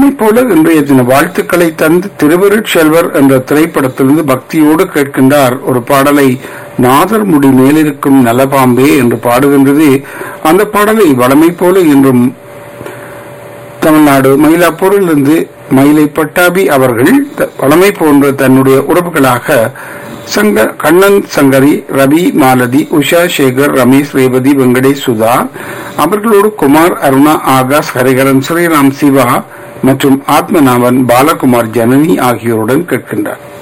வளமை போல இன்றைய தின வாழ்த்துக்களை தந்து திருவருட் செல்வர் என்ற திரைப்படத்திலிருந்து பக்தியோடு கேட்கின்றார் ஒரு பாடலை நாதர் முடி மேலிருக்கும் நலபாம்பே என்று பாடுகின்றது அந்த பாடலை வளமை போல இன்றும் தமிழ்நாடு மயிலாப்பூரிலிருந்து மயிலை பட்டாபி அவர்கள் த- வளமை போன்ற தன்னுடைய உறவுகளாக சங்க கண்ணன் சங்கரி ரவி மாலதி உஷா சேகர் ரமேஷ் ரேவதி வெங்கடேஷ் சுதா அவர்களோடு குமார் அருணா ஆகாஷ் ஹரிகரன் ஸ்ரீராம் சிவா மற்றும் ஆத்மநாபன் பாலகுமார் ஜனனி ஆகியோருடன் கேட்கின்றார்